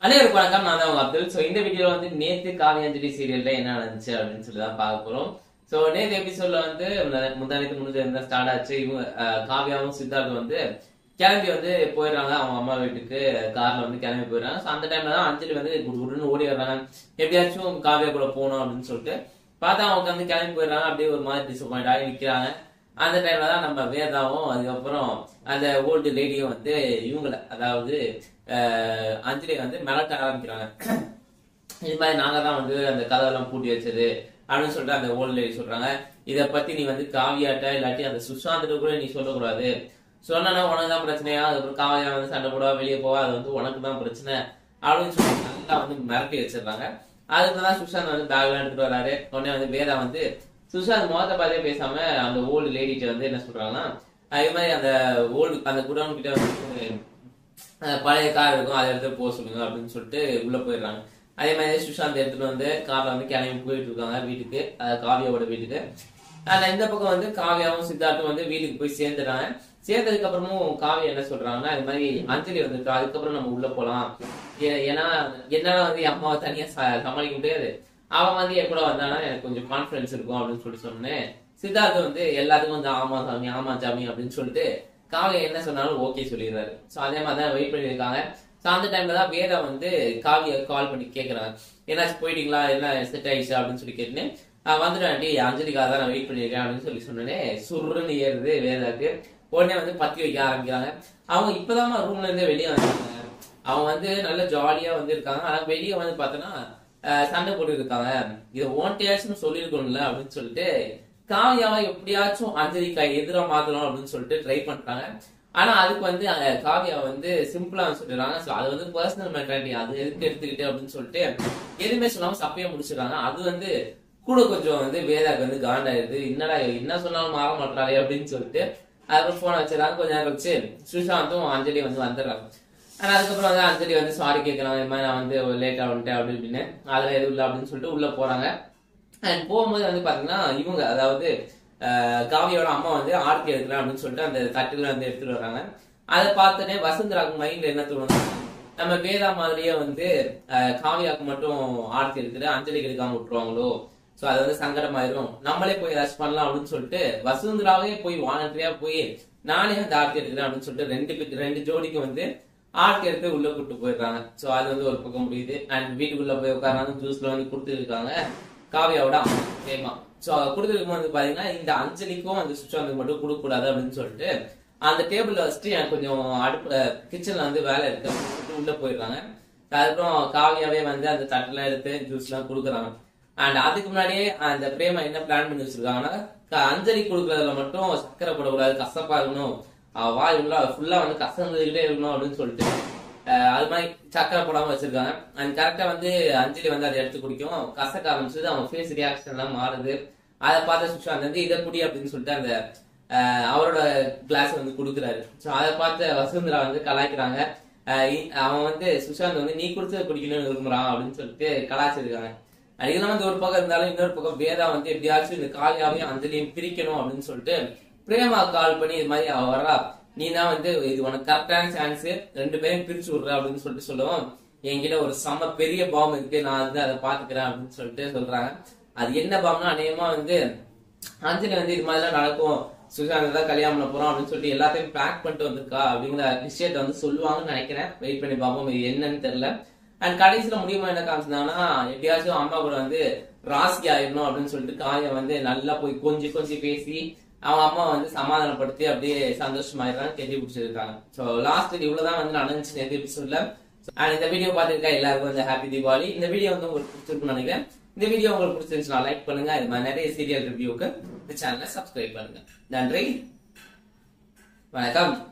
அனைவருக்கும் வணக்கம் நான் தான் உங்க அப்துல் சோ இந்த வீடியோல வந்து நேத்து காவியாஞ்சலி சீரியல்ல என்ன நடந்துச்சு அப்படின்னு சொல்லி தான் பார்க்க போறோம் சோ நேத்து எபிசோட்ல வந்து முந்தானத்து முடிஞ்ச இருந்தா ஸ்டார்ட் ஆச்சு இவங்க அஹ், காவியாவும் சித்தார்த்தும் வந்து கிளம்பி வந்து போயிடுறாங்க அவங்க அம்மா வீட்டுக்கு கார்ல வந்து கிளம்பி போயிடுறாங்க ஸோ அந்த டைம்ல தான் அஞ்சலி வந்து குடுன்னு ஓடி வர்றாங்க எப்படியாச்சும் காவியா கூட போகணும் அப்படின்னு சொல்லிட்டு பார்த்தா அவங்க வந்து கிளம்பி போயிடுறாங்க அப்படியே ஒரு மாதிரி டிசப்பாயிண்ட் ஆகி நிக்கிறாங்க அந்த டைம்ல தான் நம்ம வேதாவும் அதுக்கப்புறம் அந்த ஓல்டு லேடியும் வந்து இவங்கள அதாவது அஹ், அஞ்சலி வந்து மிரட்ட ஆரம்பிக்கிறாங்க இது மாதிரி நாங்க தான் வந்து அந்த கதவெல்லாம் பூட்டி வச்சது அப்படின்னு சொல்லிட்டு அந்த ஓல்டு லேடி சொல்றாங்க இத பத்தி நீ வந்து காவியாட்ட இல்லாட்டி அந்த சுஷாந்திட்ட கூட நீ சொல்லக்கூடாது சொன்னா உனக்கு தான் பிரச்சனையா அதுக்கப்புறம் காவியா வந்து சண்டை போடுவா வெளியே போவா அது வந்து உனக்கு தான் பிரச்சனை அப்படின்னு சொல்லி நல்லா வந்து மிரட்டி வச்சிடுறாங்க அதுக்கு தான் சுஷாந்த் வந்து பேக்லாம் எடுத்துட்டு வராரு உடனே வந்து வேதா வந்து சுஷாந்த் முகத்தை பார்த்தே பேசாம அந்த ஓல்டு லேடிட்ட வந்து என்ன சொல்றாங்கன்னா அதே மாதிரி அந்த ஓல்டு அந்த குடோன் கிட்ட வந்து அஹ் பழைய கார் இருக்கும் அதை எடுத்து போக சொல்லுங்க அப்படின்னு சொல்லிட்டு உள்ள போயிடுறாங்க அதே மாதிரி சுஷாந்த் எடுத்துட்டு வந்து கார்ல வந்து கிளம்பி போயிட்டு இருக்காங்க வீட்டுக்கு அஹ் காவியாவோட வீட்டுக்கு ஆனா இந்த பக்கம் வந்து காவியாவும் சித்தார்த்தும் வந்து வீட்டுக்கு போய் சேர்ந்துறாங்க சேர்ந்ததுக்கு அப்புறமும் காவியா என்ன சொல்றாங்கன்னா இது மாதிரி அஞ்சலி வந்துருக்கு அதுக்கப்புறம் நம்ம உள்ள போலாம் ஏ- ஏன்னா என்னால வந்து என் அம்மாவை தனியா ச- சமாளிக்க முடியாது அவன் வந்து என் கூட வந்தானா எனக்கு கொஞ்சம் கான்பிடன்ஸ் இருக்கும் அப்படின்னு சொல்லிட்டு சொன்னேன் சித்தார்த் வந்து எல்லாத்துக்கும் வந்து ஆமா சாமி ஆமா சாமி அப்படின்னு சொல்லிட்டு காவியா என்ன சொன்னாலும் ஓகே சொல்லிடுறாரு சோ அதே மாதிரி தான் வெயிட் பண்ணியிருக்காங்க சோ அந்த டைம்ல தான் வேதா வந்து காவியா கால் பண்ணி கேக்குறாங்க என்னாச்சு போயிட்டீங்களா என்ன செட் ஆயிடுச்சு அப்படின்னு சொல்லி கேட்டுன்னு "ஆஹ் வந்துட்டேன் ஆண்டி அஞ்சலிக்காக தான் நான் வெயிட் பண்ணியிருக்கேன் அப்படின்னு சொல்லி சொன்னேனே சுருன்னு ஏறுது வேதாக்கு உடனே வந்து பத்தி வைக்க ஆரம்பிக்கிறாங்க அவங்க இப்பதான் ரூம்ல இருந்தே வெளியே வந்தாங்க அவங்க வந்து நல்ல ஜாலியா வந்து இருக்காங்க ஆனா வெளியே வந்து பார்த்தோன்னா அஹ், சண்டை போட்டு இருக்காங்க இதை ஓன்டையாச்சும் சொல்லியிருக்கணும்ல அப்படின்னு சொல்லிட்டு காவியாவை எப்படியாச்சும் அஞ்சலிக்கா எதிரா மாத்தணும் அப்படின்னு சொல்லிட்டு ட்ரை பண்றாங்க ஆனா அதுக்கு வந்து அஹ், காவியா வந்து சிம்பிளா சொல்லிடுறாங்க So, அது வந்து பர்சனல் மெட்டாலிட்டி அது எதுக்கு எடுத்துக்கிட்டு அப்படின்னு சொல்லிட்டு எதுவுமே சொல்லாம சப்பையா முடிச்சிடுறாங்க அது வந்து கூட கொஞ்சம் வந்து வேதாக்கு வந்து காண்டாயிருது என்னடா என்ன சொன்னாலும் மாற மாட்டாளே அப்படின்னு சொல்லிட்டு அதுக்கப்புறம் போனை வச்சிடறாங்க கொஞ்ச நேரம் கழிச்சு சுஷாந்தும் அஞ்சலி வந்து வந்துடுறாங்க ஆனா அதுக்கப்புறம் வந்து அஞ்சலி வந்து சாரி கேட்கறாங்க இது மாதிரி நான் வந்து லேட்டா வந்துட்டேன் அப்படி இப்படின்னு அதெல்லாம் எதுவும் இல்லை அப்படின்னு சொல்லிட்டு உள்ள போறாங்க அண்ட் போகும்போது வந்து பாத்தீங்கன்னா இவங்க அதாவது அஹ், காவியோட அம்மா வந்து ஆர்த்தி எடுக்கிறேன் அப்படின்னு சொல்லிட்டு அந்த தட்டுல வந்து எடுத்துட்டு வராங்க அதை பார்த்தோன்னே வசுந்தராக்கு மைண்ட்ல என்ன தோணுது நம்ம வேதா மாதிரியே வந்து அஹ், காவியாக்கு மட்டும் ஆர்த்தி எடுத்துட்டு அஞ்சலிக்கு எடுக்காம விட்டுருவாங்களோ சோ அது வந்து சங்கடமாயிரும் நம்மளே போய் ஏதாச்சும் பண்ணலாம் அப்படின்னு சொல்லிட்டு வசுந்தராவே போய் வாலண்டரியா போய் நானே வந்து ஆர்த்தி எடுக்கிறேன் அப்படின்னு சொல்லிட்டு ரெண்டு பேருக்கு ரெண்டு ஜோடிக்கு வந்து ஆர்த்தி எடுத்து உள்ள கூட்டு போயிடுறாங்க சோ அது வந்து ஒரு பக்கம் முடியுது அண்ட் வீட்டுக்குள்ள போய் உட்காராங்க ஜூஸ்ல வந்து கொடுத்துருக்காங்க காவியாவோட அம்மா சேமா சோ கொடுத்துருக்கும் போது பாத்தீங்கன்னா இந்த அஞ்சலிக்கும் அந்த சுஷாந்துக்கு மட்டும் கொடுக்க கூடாது அப்படின்னு சொல்லிட்டு அந்த டேபிள்ல வச்சுட்டு எனக்கு கொஞ்சம் அடுப்பு கிச்சன்ல வந்து வேலை இருக்கு அப்படின்னு சொல்லிட்டு உள்ள போயிடுறாங்க அதுக்கப்புறம் காவியாவே வந்து அந்த தட்டெல்லாம் எடுத்து ஜூஸ் எல்லாம் கொடுக்குறாங்க அண்ட் அதுக்கு முன்னாடியே அந்த பிரேமா என்ன பிளான் பண்ணி வச்சிருக்காங்கன்னா க- அஞ்சலி கொடுக்கறதுல மட்டும் சக்கரை போடக்கூடாது கசப்பா இருக்கணும் அவ வாய் உள்ள ஃபுல்லா வந்து கசந்துகிட்டே இருக்கணும் அப்படின்னு சொல்லிட்டு அஹ், அது மாதிரி சக்கரை போடாம வச்சிருக்காங்க அண்ட் கரெக்டா வந்து அஞ்சலி வந்து அதை எடுத்து குடிக்கும் கசக்க ஆரம்பிச்சது அவங்க ஃபேஸ் ரியாக்ஷன் எல்லாம் மாறுது அதை பார்த்த சுஷாந்த் வந்து இதை குடி அப்படின்னு சொல்லிட்டு அந்த அஹ், அவரோட கிளாஸ் வந்து கொடுக்குறாரு ஸோ அதை பார்த்து வசுந்தரா வந்து கலாய்க்கிறாங்க அஹ், இ- அவன் வந்து சுஷாந்த் வந்து நீ குடிச்சதை குடிக்கணும்னு விரும்புறான் அப்படின்னு சொல்லிட்டு கலாய்ச்சிருக்காங்க அது இதெல்லாம் வந்து ஒரு பக்கம் இருந்தாலும் இன்னொரு பக்கம் வேதா வந்து எப்படியாச்சும் இந்த காளியாவையும் அஞ்சலியும் பிரிக்கணும் அப்படின்னு சொல்லிட்டு பிரேமா கால் பண்ணி இது மாதிரி அவ வர்றா நீ தான் வந்து இது உனக்கு கரெக்டான சான்ஸ் ரெண்டு பேரும் பிரிச்சு விடுற அப்படின்னு சொல்லிட்டு சொல்லுவோம் என்கிட்ட ஒரு செம பெரிய பாம்பு இருக்கு நான் வந்து அதை பாத்துக்கிறேன் அப்படின்னு சொல்லிட்டு சொல்றாங்க அது என்ன பாம்புனா அநேகமா வந்து அஞ்சலி வந்து இது மாதிரிலாம் நடக்கும் சுஷாந்த் தான் கல்யாணம் பண்ண போறோம் அப்படின்னு சொல்லிட்டு எல்லாத்தையும் பேக் பண்ணிட்டு வந்திருக்கா அப்படிங்கிற விஷயத்த வந்து சொல்லுவாங்கன்னு நினைக்கிறேன் வெயிட் பண்ணி பார்ப்போம் இது என்னன்னு தெரியல அண்ட் கடைசியில முடியுமா என்ன காமிச்சிருந்தாங்கன்னா எப்படியாச்சும் அம்மா கூட வந்து ராசி ஆயிடணும் அப்படின்னு சொல்லிட்டு காயம் வந்து நல்லா போய் கொஞ்சி கொஞ்சி பேசி அவங்க அம்மா வந்து சமாதானப்படுத்தி அப்படியே சந்தோஷமாயிடுறாங்க கெட்டி பிடிச்சிருக்காங்க ஸோ லாஸ்ட் இவ்வளவுதான் வந்து நடந்துச்சு நேற்று எபிசோட்ல அண்ட் இந்த வீடியோ பார்த்துருக்கா எல்லாருக்கும் வந்து ஹாப்பி தீபாவளி இந்த வீடியோ வந்து உங்களுக்கு பிடிச்சிருக்கும்னு நினைக்கிறேன் இந்த வீடியோ உங்களுக்கு பிடிச்சிருந்துச்சுன்னா லைக் பண்ணுங்க இது மாதிரி நிறைய சீரியல் ரிவ்யூக்கு இந்த சேனலை சப்ஸ்கிரைப் பண்ணுங்க நன்றி வணக்கம்